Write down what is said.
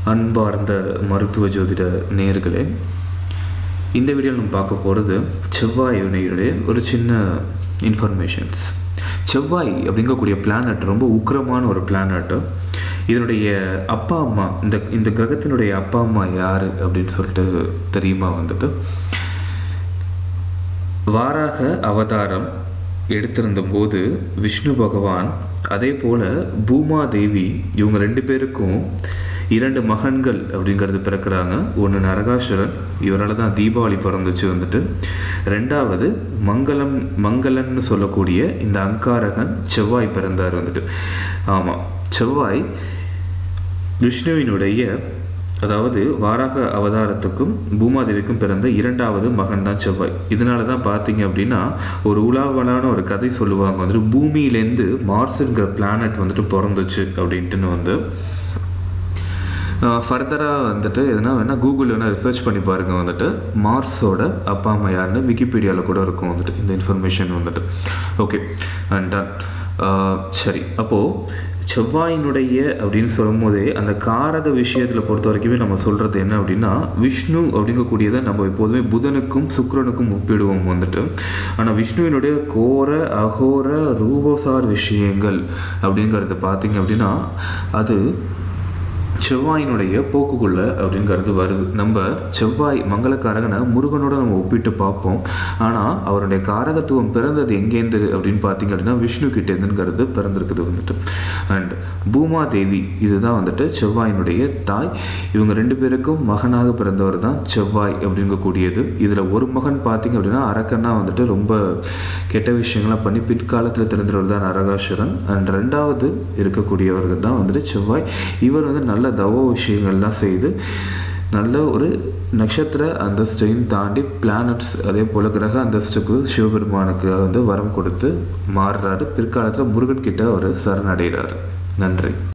அன்பார்ந்த மருத்துவ ஜோதிட நேயர்களே இந்த வீடியோவில் நம்ம பார்க்க போகிறது செவ்வாய் வினையுடைய ஒரு சின்ன இன்ஃபர்மேஷன்ஸ் செவ்வாய் அப்படிங்கக்கூடிய பிளானட் ரொம்ப உக்கிரமான ஒரு பிளானட்டு இதனுடைய அப்பா அம்மா இந்த இந்த கிரகத்தினுடைய அப்பா அம்மா யார் அப்படின்னு சொல்லிட்டு தெரியுமா வந்துட்டு வாராக அவதாரம் எடுத்திருந்த போது விஷ்ணு பகவான் அதே போல் பூமா தேவி இவங்க ரெண்டு பேருக்கும் இரண்டு மகன்கள் அப்படிங்கிறது பிறக்கிறாங்க ஒன்று நரகாசுரன் இவரால் தான் தீபாவளி பிறந்துச்சு வந்துட்டு ரெண்டாவது மங்களம் மங்களன்னு சொல்லக்கூடிய இந்த அங்காரகன் செவ்வாய் பிறந்தார் வந்துட்டு ஆமாம் செவ்வாய் விஷ்ணுவினுடைய அதாவது வாராக அவதாரத்துக்கும் பூமாதேவிக்கும் பிறந்த இரண்டாவது மகன் தான் செவ்வாய் இதனால தான் பார்த்தீங்க அப்படின்னா ஒரு உலாவலான ஒரு கதை சொல்லுவாங்க வந்துட்டு பூமியிலேருந்து மார்ஸுங்கிற பிளானட் வந்துட்டு பிறந்துச்சு அப்படின்ட்டுன்னு வந்து ஃபர்தராக வந்துட்டு எதுனா வேணால் கூகுளில் வேணால் ரிசர்ச் பண்ணி பாருங்கள் வந்துட்டு மார்ஸோட அப்பா அம்மா யாருன்னு விக்கிபீடியாவில் கூட இருக்கும் வந்துட்டு இந்த இன்ஃபர்மேஷன் வந்துட்டு ஓகே அண்ட் டன் சரி அப்போது செவ்வாயினுடைய அப்படின்னு சொல்லும் போதே அந்த காரக விஷயத்தில் பொறுத்த வரைக்குமே நம்ம சொல்கிறது என்ன அப்படின்னா விஷ்ணு அப்படிங்கக்கூடியதை நம்ம எப்போதுமே புதனுக்கும் சுக்ரனுக்கும் ஒப்பிடுவோம் வந்துட்டு ஆனால் விஷ்ணுவினுடைய கோர அகோர ரூபசார் விஷயங்கள் அப்படிங்கிறது பார்த்தீங்க அப்படின்னா அது செவ்வாயினுடைய போக்குக்குள்ள அப்படிங்கிறது வருது நம்ம செவ்வாய் மங்களக்காரகனை முருகனோட நம்ம ஒப்பிட்டு பார்ப்போம் ஆனால் அவருடைய காரகத்துவம் பிறந்தது எங்கேருந்து அப்படின்னு பார்த்தீங்க அப்படின்னா விஷ்ணு கிட்டேருந்துங்கிறது பிறந்திருக்குது வந்துட்டு அண்ட் பூமா தேவி இதுதான் வந்துட்டு செவ்வாயினுடைய தாய் இவங்க ரெண்டு பேருக்கும் மகனாக பிறந்தவர் தான் செவ்வாய் அப்படிங்கக்கூடியது இதில் ஒரு மகன் பார்த்தீங்க அப்படின்னா அரக்கன்னா வந்துட்டு ரொம்ப கெட்ட விஷயங்கள்லாம் பண்ணி பிற்காலத்தில் தெரிந்தவர் தான் நரகாசுரன் அண்ட் ரெண்டாவது இருக்கக்கூடியவர்கள் தான் வந்துட்டு செவ்வாய் இவர் வந்து நல்ல தவ விஷயங்கள்லாம் செய்து நல்ல ஒரு நட்சத்திர அந்தஸ்தையும் தாண்டி பிளானட்ஸ் அதே போல் கிரக அந்தஸ்துக்கு சிவபெருமானுக்கு வந்து வரம் கொடுத்து மாறுறாரு பிற்காலத்தில் முருகன் கிட்ட அவர் சரணடைகிறார் நன்றி